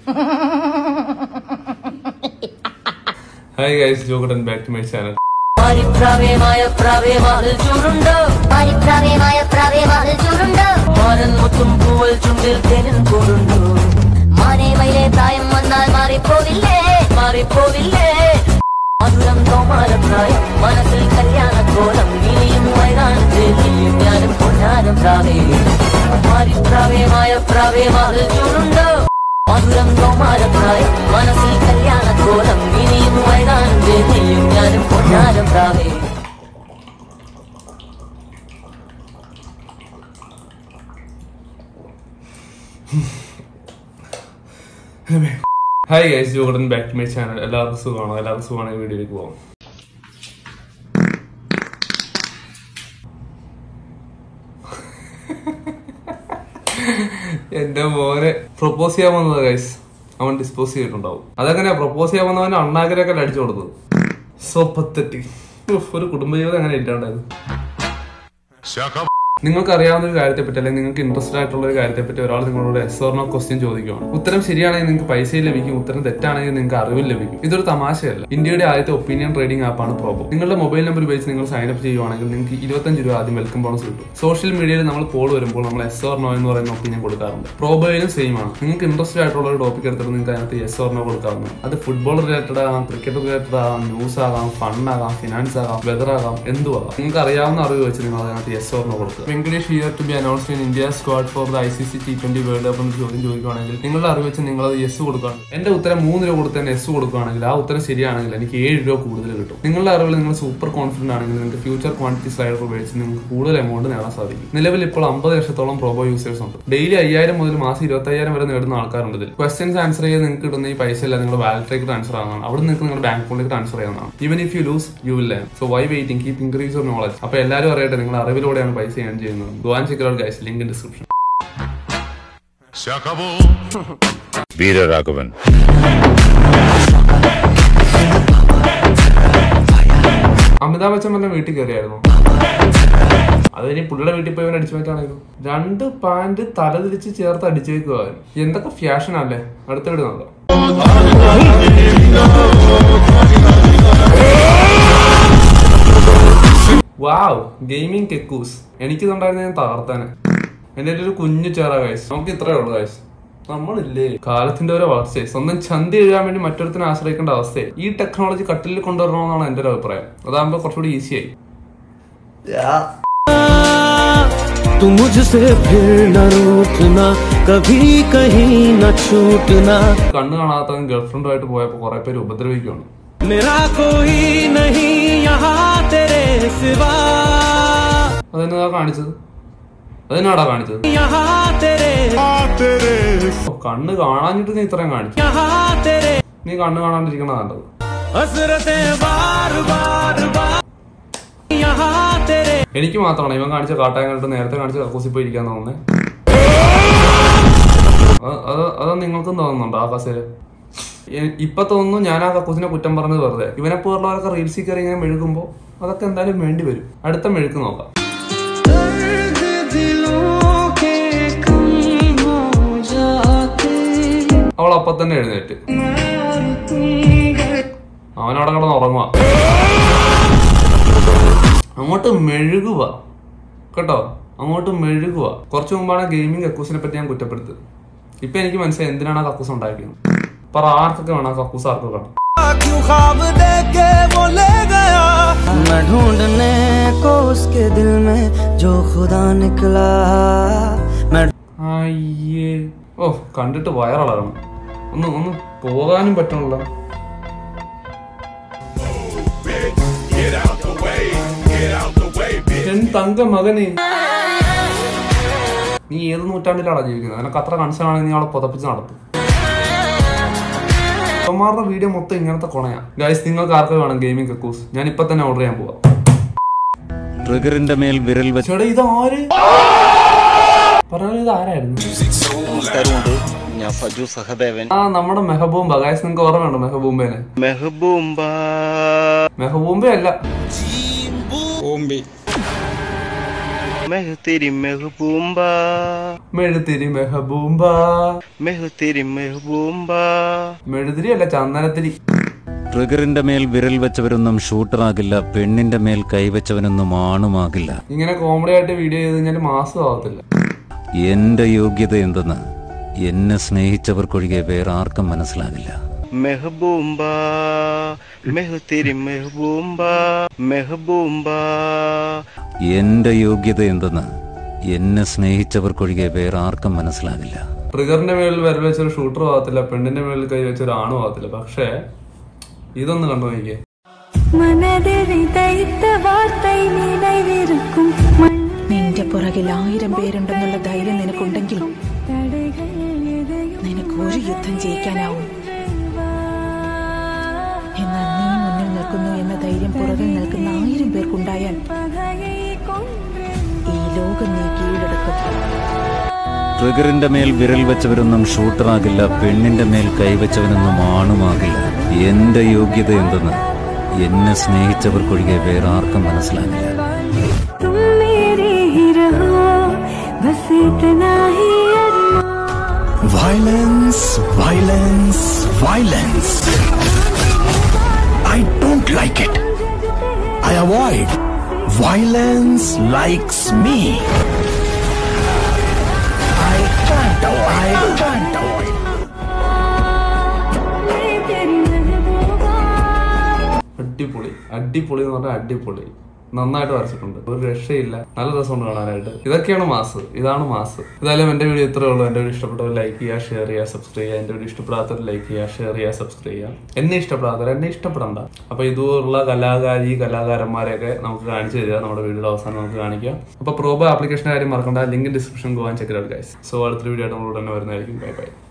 Hi guys ജോഗഡൻ back to my channel മാരിപ്രാവേമായ പ്രാവേമാതിൽ ചൂടുണ്ട് പരിപ്രവ്യമായ പ്രവ്യമാതിൽ ചൂടുണ്ട് മാനൻ മുത്തും പൂവൽ ചുണ്ടിൽ തേനും കൂടുണ്ടു മാനേ മയിലെ പ്രായം വന്നാൽ മാറിപ്പോവില്ലേ മാറിപ്പോവില്ലേ മധുരം തോമാല പ്രായം മനസ്സിൽ കല്യാണ കോലം നീയും മൈതാനത്തിൽ നീയും ഞാനും പൊന്നാനും പ്രാവേ മാരിപ്രാവേമായ പ്രാവേമാതിൽ ചൂടുണ്ട് മധുരം തോമാല പ്രായം മനസ്സിൽ കല്യാണ കോലം നീയും മൈതാനത്തിൽ നീയും ഞാനും പൊന്നാനും പ്രാവേ ഹായ് ഗൈസ് ജോഗഡൻ ബാക്ക് ടു മൈ ചാനൽ എല്ലാവർക്കും സുഖമാണോ എല്ലാവർക്കും സുഖമാണെങ്കിൽ വീഡിയോയിലേക്ക് പോകാം എന്റെ മോനെ പ്രൊപ്പോസ് ചെയ്യാൻ വന്നത് ഗൈസ് അവൻ ഡിസ്പോസ് ചെയ്തിട്ടുണ്ടാവും അതെങ്ങനെയാ പ്രൊപ്പോസ് ചെയ്യാൻ വന്നവന് അണ്ണാക്കരൊക്കെ അടിച്ചു കൊടുത്തത് സോ പത്തറ്റിക് ഒരു കുടുംബജീവിതം അങ്ങനെ ഇല്ലാണ്ടായത് നിങ്ങൾക്ക് അറിയാവുന്ന ഒരു കാര്യത്തെ പറ്റി അല്ലെങ്കിൽ നിങ്ങൾക്ക് ഇൻട്രസ്റ്റഡ് ആയിട്ടുള്ള ഒരു കാര്യത്തെ പറ്റി ഒരാൾ നിങ്ങളോട് എസ് ഓർണോ ക്വസ്റ്റ്യൻ ചോദിക്കുകയാണ് ഉത്തരം ശരിയാണെങ്കിൽ നിങ്ങൾക്ക് പൈസയും ലഭിക്കും ഉത്തരം തെറ്റാണെങ്കിൽ നിങ്ങൾക്ക് അറിവും ലഭിക്കും ഇതൊരു തമാശയല്ല ഇന്ത്യയുടെ ആദ്യത്തെ ഒപ്പീനിയൻ ട്രേഡിംഗ് ആപ്പാണ് പ്രോബോ നിങ്ങളുടെ മൊബൈൽ നമ്പർ ഉപയോഗിച്ച് നിങ്ങൾ സൈൻ അപ്പ് ചെയ്യുവാണെങ്കിൽ നിങ്ങൾക്ക് ഇരുപത്തഞ്ച് രൂപ ആദ്യം വെൽക്കം ബോണസ് കിട്ടും സോഷ്യൽ മീഡിയയിൽ നമ്മൾ പോൾ വരുമ്പോൾ നമ്മൾ എസ് ഓർണോ എന്ന് പറയുന്ന ഒപ്പീനിയൻ കൊടുക്കാറുണ്ട് പ്രോബോയിലും സെയിം ആണ് നിങ്ങൾക്ക് ഇൻട്രസ്റ്റഡ് ആയിട്ടുള്ള ഒരു ടോപ്പിക് എടുത്തിട്ട് നിങ്ങൾക്ക് അതിനകത്ത് എസ് ഓർണോ കൊടുക്കാവുന്നതാണ് അത് ഫുട്ബോൾ റിലേറ്റഡ് ആകാം ക്രിക്കറ്റ് റിലേറ്റഡ് ആകാം ന്യൂസ് ആകാം ഫൺ ആകാം ഫിനാൻസ് ആകാം വെതർ ആകാം എന്തും ആകാം നിങ്ങൾക്ക് അറിയാവുന്ന അറിവ് വെച്ച് നിങ്ങൾ അതിനകത്ത് യെസ് ഓർണോ കൊടുക്കുക Venkatesh Iyer to be announced in India squad for the I C C T twenty world cup എന്ന് ചോദ്യം ചോദിക്കുകയാണെങ്കിൽ നിങ്ങളുടെ അറിവ് വെച്ച് നിങ്ങൾ അത് യെസ് കൊടുക്കുകയാണ് എന്റെ ഉത്തരം മൂന്ന് രൂപ കൊടുത്ത് തന്നെ യെസ് കൊടുക്കുകയാണെങ്കിൽ ആ ഉത്തരം ശരിയാണെങ്കിൽ എനിക്ക് ഏഴ് രൂപ കൂടുതൽ കിട്ടും നിങ്ങളുടെ അറിവിൽ നിങ്ങൾ സൂപ്പർ കോൺഫിഡന്റ് ആണെങ്കിൽ നിങ്ങൾക്ക് ഫ്യൂച്ചർ ക്വാണ്ടിറ്റി സ്ലൈഡർ ഉപയോഗിച്ച് നിങ്ങൾക്ക് കൂടുതൽ എമൗണ്ട് നേടാൻ സാധിക്കും നിലവിൽ ഇപ്പോൾ അമ്പത് ലക്ഷത്തോളം പ്രോബോ യൂസേഴ്സ് ഉണ്ട് ഡെയിലി അയ്യായിരം മുതൽ മാസം ഇരുപത്തി അയ്യായിരം വരെ നേടുന്ന ആൾക്കാരുണ്ട് ഇതിൽ ക്വസ്റ്റ്യൻസ് ആൻസർ ചെയ്ത് നിങ്ങൾക്ക് കിട്ടുന്ന ഈ പൈസ എല്ലാം നിങ്ങളുടെ വാലറ്റിലേക്ക് ട്രാൻസ്ഫർ ആവുന്നതാണ് അവിടെ നിങ്ങൾക്ക് നിങ്ങളുടെ ബാങ്ക് അക്കൗണ്ടിലേക്ക് ട്രാൻസ്ഫർ ചെയ്യുന്നതാണ് even if you lose you will learn so why waiting keep increase your knowledge അപ്പൊ എല്ലാവരും അറിയട്ടെ നിങ്ങൾ അറിവിലൂടെയാണ് പൈസ ഏൺ ചെയ്യുന്നത് go and check out guys link in description Veeraraghavan Amitabh Bachchan പറഞ്ഞ വീട്ടിൽ കയറിയായിരുന്നു അത് ഇനി പുള്ളിയുടെ വീട്ടിൽ പോയി അടിച്ചു മാറ്റാണെങ്കിലും രണ്ട് പാന്റ് തലതിരിച്ച് ചേർത്ത് അടിച്ചേക്കുക അവൻ. എന്തൊക്കെ ഫാഷൻ അല്ലേ അടുത്ത വീട് നോക്കാം വാവ് ഗെയിമിംഗ് കെക്കൂസ് എനിക്ക് ഇതുണ്ടായിരുന്ന ഞാൻ തകർത്താനെ എന്റെ ഒരു കുഞ്ഞു ചേറ ഗൈസ് നമുക്ക് ഇത്രേ ഉള്ളൂ ഗൈസ് നമ്മളില്ലേ കാലത്തിന്റെ ഓരോ വളർച്ചയെ സ്വന്തം ചന്തി എഴുതാൻ വേണ്ടി മറ്റൊരുത്തിനെ ആശ്രയിക്കേണ്ട അവസ്ഥയെ ഈ ടെക്നോളജി കട്ടിലിൽ കൊണ്ടുവരണമെന്നാണ് എന്റെ ഒരു അഭിപ്രായം അതാകുമ്പോ കുറച്ചുകൂടി ഈസിയായി तू मुझसे फिर न रूठना कभी कहीं न छूटना കണ്ണ് കാണാത്തവൻ ഗേൾഫ്രണ്ടുമായിട്ട് പോയപ്പോ കുറെ പേര് ഉപദ്രവിക്കുകയാണ് मेरा कोई नहीं यहाँ तेरे सिवा അതെന്നതാ കാണിച്ചത് അതെന്നാടാ കാണിച്ചത് यहाँ तेरे ഓ, കണ്ണ് കാണാഞ്ഞിട്ട് നീ ഇത്രയും കാണിച്ചു यहाँ तेरे നീ കണ്ണ് കാണാണ്ടിരിക്കണ നല്ലത് हसरतें बार बार बार यहाँ तेरे എനിക്ക് മാത്രമാണ് ഇവൻ കാണിച്ച കാട്ടാൻ കണ്ടിട്ട് നേരത്തെ കാണിച്ച കക്കൂസി പോയി ഇരിക്കാൻ തോന്നുന്നേ അത് അത് അത് നിങ്ങൾക്കും തോന്നുന്നുണ്ടോ ആ കസേര എ- ഇപ്പൊ തോന്നുന്നു ഞാൻ ആ കക്കൂസിനെ കുറ്റം പറഞ്ഞത് വെറുതെ ഇവനെ പോലുള്ളവരൊക്കെ റീൽസിൽ കയറി ഇങ്ങനെ മെഴുകുമ്പോ അതൊക്കെ എന്തായാലും വേണ്ടി വരും അടുത്ത മെഴുക്ക് നോക്കാം അവൾ അപ്പൊ തന്നെ എഴുന്നേറ്റ് അവനവിടെ കിടന്ന് ഉറങ്ങുക അങ്ങോട്ട് മെഴുകുക കേട്ടോ അങ്ങോട്ട് മെഴുകുക കുറച്ചു മുമ്പാണ് ഗെയിമിംഗ് കക്കൂസിനെ പറ്റി ഞാൻ കുറ്റപ്പെടുത്തത് ഇപ്പൊ എനിക്ക് മനസ്സിലായി എന്തിനാണ് ആ കക്കൂസ് ഉണ്ടാക്കിയത് പറ ആർക്കൊക്കെ വേണം ആ കക്കൂസ് ആർക്കൊക്കെ വേണം क्यों ख्वाब देके वो ले गया मैं ढूंढने को उसके दिल में जो खुदा निकला मैं അയ്യേ ഓ കണ്ടിട്ട് വയറളകണം ഒന്ന് ഒന്ന് പോകാനും പറ്റണല്ലോ എൻ തങ്ക മകനെ നീ ഏത് നൂറ്റാണ്ടിലാണോ ജീവിക്കുന്നത് നിനക്ക് അത്ര കൺസേൺ ആണെങ്കിൽ നീ അവളെ പുതപ്പിച്ച് നടത്തും അവന്മാരുടെ വീഡിയോ മൊത്തം ഇങ്ങനത്തെ കൊണയാ ഗൈസ് നിങ്ങൾക്ക് ആർക്ക് വേണം ഗെയിമിംഗ് കക്കൂസ് ഞാൻ ഇപ്പൊ തന്നെ ഓർഡർ ചെയ്യാൻ പോവാ ട്രിഗറിന്റെ മേൽ വിരൽ വെച്ച് ചേട്ടാ ഇത് ആര് പറഞ്ഞാൽ ഇത് ആരായിരുന്നു നമസ്കാരമുണ്ട് ഞാൻ സജു സഹദേവൻ ആ നമ്മുടെ മെഹബൂമ്പ ഗൈസ് നിങ്ങൾക്ക് ഓർമ്മയുണ്ടോ മെഹബൂമ്പേനെ മെഹബൂമ്പ മെഹബൂമ്പ അല്ല मैं हूँ तेरी महबूबा മെഴുതിരി മെഹബൂമ്പ मैं हूँ तेरी महबूबा മെഴുതിരി അല്ല ചന്ദനത്തിരി ട്രിഗറിന്റെ മേൽ വിരൽ വെച്ചവരൊന്നും ഷൂട്ടറാകില്ല പെണ്ണിന്റെ മേൽ കൈവച്ചവനൊന്നും ആണുമാകില്ല ഇങ്ങനെ കോമഡി ആയിട്ട് വീഡിയോ ചെയ്ത് കഴിഞ്ഞാൽ മാസം ആവത്തില്ല എന്റെ യോഗ്യത എന്തെന്ന് എന്നെ സ്നേഹിച്ചവർക്കൊഴികെ വേറെ ആർക്കും മനസ്സിലാകില്ല മെഹബൂബ മെഹു തെരി മെഹബൂബ മെഹബൂബ എന്റെ യോഗ്യത എന്തെന്ന് എന്നെ സ്നേഹിച്ചവർക്കൊഴികെ വേറെ ആർക്കും മനസ്സിലാകില്ല ട്രിഗറിന്റെ മേളിൽ വിരൽ വെച്ചൊരു ഷൂട്ടർ ആവത്തില്ല പെണ്ണിന്റെ മേളിൽ കൈ വെച്ചൊരു ആണും ആവത്തില്ല പക്ഷേ ഇതൊന്ന് കണ്ടു നോക്കിയേ மனதில் விதைத்த வார்த்தை நினைவிருக்கும் നിന്റെ പുറകിൽ ആയിരം പേരുണ്ടെന്നുള്ള ധൈര്യം നിനക്കുണ്ടെങ്കിൽ தடைகள் எதையும் നിനക്ക് ഒരു യുദ്ധം ജയിക്കാനാവും എന്നാൽ നീ മുന്നിൽ നിൽക്കുന്നു എന്ന ധൈര്യം പുറകിൽ നിൽക്കുന്ന ആയിരം പേർക്കുണ്ടായാൽ பகையை கொன்று ഈ ലോകം നീ കീഴടക്കും ട്രിഗറിന്റെ മേൽ വിരൽ വെച്ചവരൊന്നും ഷൂട്ടറാകില്ല പെണ്ണിന്റെ മേൽ കൈവച്ചവനൊന്നും ആണുമാകില്ല എന്റെ യോഗ്യത എന്തെന്ന് എന്നെ സ്നേഹിച്ചവർക്കൊഴികെ വേറെ ആർക്കും മനസ്സിലാകില്ല तुम मेरे ही रहो बस इतना ही अरमान Violence, violence, violence. I don't like it. I avoid. Violence likes me. I can't avoid. I can't avoid. मैं तेरी महबूबा അടിപൊളി അടിപൊളി എന്ന് പറഞ്ഞാൽ അടിപൊളി നന്നായിട്ട് വരച്ചിട്ടുണ്ട് ഒരു രക്ഷയില്ല നല്ല രസമുണ്ട് കാണാനായിട്ട് ഇതൊക്കെയാണ് മാസ് ഇതാണ് മാസ് ഇതായാലും എന്റെ വീഡിയോ ഇത്രേ ഉള്ളൂ എന്റെ വീഡിയോ ഇഷ്ടപ്പെട്ടവർ ലൈക്ക് ചെയ്യുക ഷെയർ ചെയ്യുക സബ്സ്ക്രൈബ് ചെയ്യുക എന്റെ വീഡിയോ ഇഷ്ടപ്പെടാത്തവർ ലൈക്ക് ചെയ്യുക ഷെയർ ചെയ്യുക സബ്സ്ക്രൈബ് ചെയ്യുക എന്നെ ഇഷ്ടപ്പെടാത്തവർ എന്നെ ഇഷ്ടപ്പെടണ്ട അപ്പൊ ഇതുപോലുള്ള കലാകാരി കലാകാരന്മാരെയൊക്കെ നമുക്ക് കാണിച്ചു തരിക നമ്മുടെ വീഡിയോയുടെ അവസാനം നമുക്ക് കാണിക്കാം അപ്പൊ പ്രോബോ ആപ്ലിക്കേഷൻ്റെ കാര്യം മറക്കണ്ട ലിങ്ക് ഡിസ്ക്രിപ്ഷൻ പോകാൻ ചെക്ക് ഔട്ട് ഗൈസ് സോ അടുത്തൊരു വീഡിയോ ആയിട്ട് നമ്മൾ ഉടനെ വരുന്നതായിരിക്കും ബൈ ബൈ